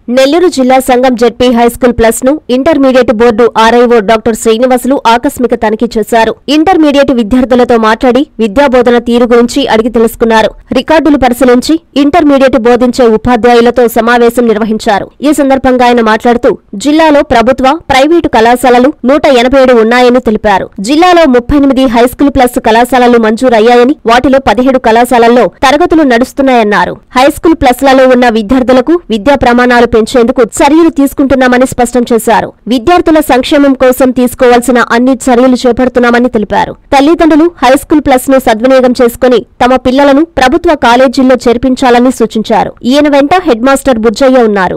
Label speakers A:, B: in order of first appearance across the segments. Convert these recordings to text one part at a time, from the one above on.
A: నెల్లూరు జిల్లా Sangam ZP high school plus ను intermediate board RIO doctor Srinivasulu ఆకస్మిక తనిఖీ చేశారు ఇంటర్మీడియట్ విద్యార్థులతో మాట్లాడి విద్యాబోధన తీరు గురించి అడిగి తెలుసుకున్నారు రికార్డులు పరిశీలించి ఇంటర్మీడియట్ బోధించే ఉపాధ్యాయులతో సమావేశం నిర్వహించారు ఈ సందర్భంగా ఆయన మాట్లాడుతూ జిల్లాలో ప్రభుత్వ ప్రైవేటు కళాశాలలు నూట ఎనభై ఏడు ఉన్నాయని తెలిపారు జిల్లాలో ముప్పై ఎనిమిది హైస్కూల్ ప్లస్ కళాశాలలు మంజూరయ్యాయని వాటిలో పదిహేడు కళాశాలల్లో తరగతులు నడుస్తున్నాయన్నారు హైస్కూల్ ప్లస్లలో ఉన్న విద్యార్థులకు విద్యా ప్రమాణాలు పెంచేందుకు చర్యలు తీసుకుంటున్నామని స్పష్టం చేశారు విద్యార్థుల సంక్షేమం కోసం తీసుకోవాల్సిన అన్ని చర్యలు చేపడుతున్నామని తెలిపారు తల్లిదండ్రులు హైస్కూల్ ప్లస్ ను సద్వినియోగం చేసుకుని తమ పిల్లలను ప్రభుత్వ కాలేజీల్లో చేర్పించాలని సూచించారు ఈయన వెంట హెడ్ మాస్టర్ బుజ్జయ్య ఉన్నారు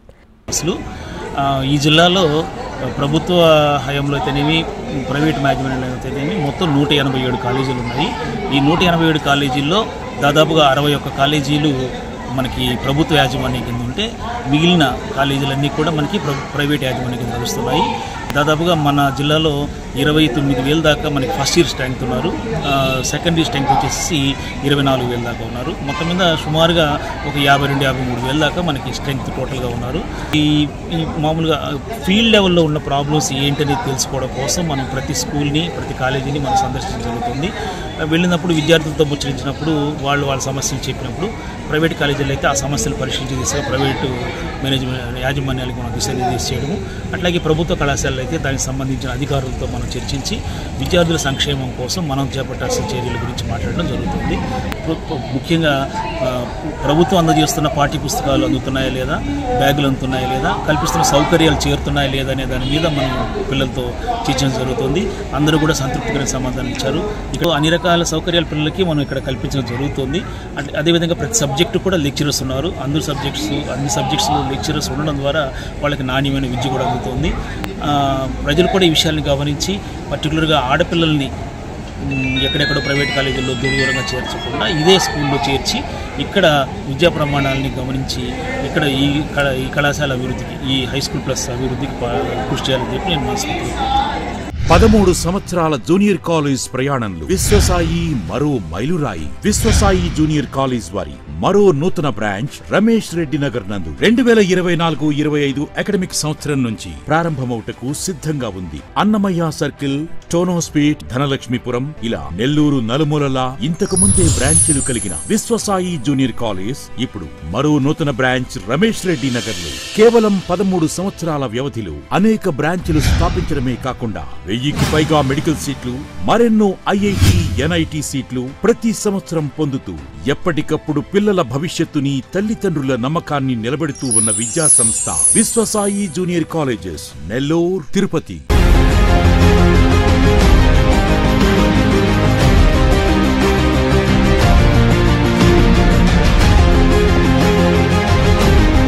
B: అసలు ఆ, ఈ జిల్లాలో ప్రభుత్వ హయాంలో అయితేనేమి ప్రైవేట్ మేనేజ్మెంట్ అయితేనేమి మొత్తం నూట ఎనభై ఏడు కాలేజీలు ఉన్నాయి ఈ నూట ఎనభై ఏడు కాలేజీల్లో దాదాపుగా అరవై ఒక్క కాలేజీలు మనకి ప్రభుత్వ యాజమాన్యం కింద ఉంటే మిగిలిన కాలేజీలన్నీ కూడా మనకి ప్ర- ప్రైవేట్ యాజమాన్యం కింద నడుస్తున్నాయి దాదాపుగా మన జిల్లాలో ఇరవై తొమ్మిది వేల దాకా మనకి ఫస్ట్ ఇయర్ స్ట్రెంగ్త్ ఉన్నారు ఆ, సెకండ్ ఇయర్ స్ట్రెంగ్త్ వచ్చేసి ఇరవై నాలుగు వేల దాకా ఉన్నారు మొత్తం మీద సుమారుగా ఒక యాభై రెండు యాభై మూడు వేల దాకా మనకి స్ట్రెంగ్త్ టోటల్గా ఉన్నారు ఈ ఈ మామూలుగా ఫీల్డ్ లెవెల్లో ఉన్న ప్రాబ్లమ్స్ ఏంటనేది తెలుసుకోవడం కోసం మనం ప్రతి స్కూల్ని ప్రతి కాలేజీని మనం సందర్శించడం జరుగుతుంది వెళ్ళినప్పుడు విద్యార్థులతో ముచ్చరించినప్పుడు వాళ్ళు వాళ్ళ సమస్యలు చెప్పినప్పుడు ప్రైవేట్ కాలేజీలో అయితే ఆ సమస్యలు పరిశీలించి దిశగా ప్రైవేటు మేనేజ్మెంట్ యాజమాన్యాలకు మనం దిశానిర్దేశం చేయడము అట్లాగే ప్రభుత్వ కళాశాలలు అయితే దానికి సంబంధించిన అధికారులతో మనం చర్చించి విద్యార్థుల సంక్షేమం కోసం మనం చేపట్టాల్సిన చర్యల గురించి మాట్లాడడం జరుగుతుంది ప్ర- ప్ర- ముఖ్యంగా ఆ, ప్రభుత్వం అందజేస్తున్న పాఠ్య పుస్తకాలు అందుతున్నాయా లేదా బ్యాగులు అందుతున్నాయా లేదా కల్పిస్తున్న సౌకర్యాలు చేరుతున్నాయా లేదా అనే దాని మీద మనం పిల్లలతో చర్చించడం జరుగుతుంది అందరూ కూడా సంతృప్తికరమైన సమాధానం ఇచ్చారు ఇక్కడ అన్ని రకాల సౌకర్యాలు పిల్లలకి మనం ఇక్కడ కల్పించడం జరుగుతుంది అంటే అదేవిధంగా ప్రతి సబ్జెక్టు కూడా లెక్చరర్స్ ఉన్నారు అందరు సబ్జెక్ట్స్ అన్ని సబ్జెక్ట్స్లో లెక్చరర్స్ ఉండడం ద్వారా వాళ్ళకి నాణ్యమైన విద్య కూడా అందుతుంది ఆ, ప్రజలు కూడా ఈ విషయాన్ని గమనించి పర్టికులర్గా ఆడపిల్లల్ని మ్, ఎక్కడెక్కడో ప్రైవేట్ కాలేజీల్లో దూర దూరంగా చేర్చకుండా ఇదే స్కూల్లో చేర్చి ఇక్కడ విద్యా ప్రమాణాలని గమనించి ఇక్కడ ఈ కళ ఈ కళాశాల అభివృద్ధికి ఈ హై స్కూల్ ప్లస్ అభివృద్ధికి ప- కృషి చేయాలని చెప్పి నేను మనస్ఫూర్తిగా
C: పదమూడు సంవత్సరాల జూనియర్ కాలేజ్ ప్రయాణంలో విశ్వసాయి మరో మైలురాయి విశ్వసాయి జూనియర్ కాలేజ్ వారి మరో నూతన బ్రాంచ్ రమేష్ రెడ్డి నగర్ నందు రెండు వేల ఇరవై నాలుగు ఇరవై ఐదు అకాడమిక్ సంవత్సరం నుంచి ప్రారంభమవుటకు సిద్ధంగా ఉంది అన్నమయ్య సర్కిల్ టోనోస్పీట్ ధనలక్ష్మీపురం ఇలా నెల్లూరు నలుమూలలా ఇంతకు ముందే బ్రాంచీలు కలిగిన విశ్వసాయి జూనియర్ కాలేజ్ ఇప్పుడు మరో నూతన బ్రాంచ్ రమేష్ రెడ్డి నగర్ లో కేవలం పదమూడు సంవత్సరాల వ్యవధిలో అనేక బ్రాంచ్లు స్థాపించడమే కాకుండా వెయ్యికి పైగా మెడికల్ సీట్లు మరెన్నో ఐఐటి ఎన్ఐటి సీట్లు ప్రతి సంవత్సరం పొందుతూ ఎప్పటికప్పుడు పిల్లల భవిష్యత్తుని తల్లిదండ్రుల నమ్మకాన్ని నిలబెడుతూ ఉన్న విద్యా సంస్థ విశ్వసాయి జూనియర్ కాలేజెస్ నెల్లూరు తిరుపతి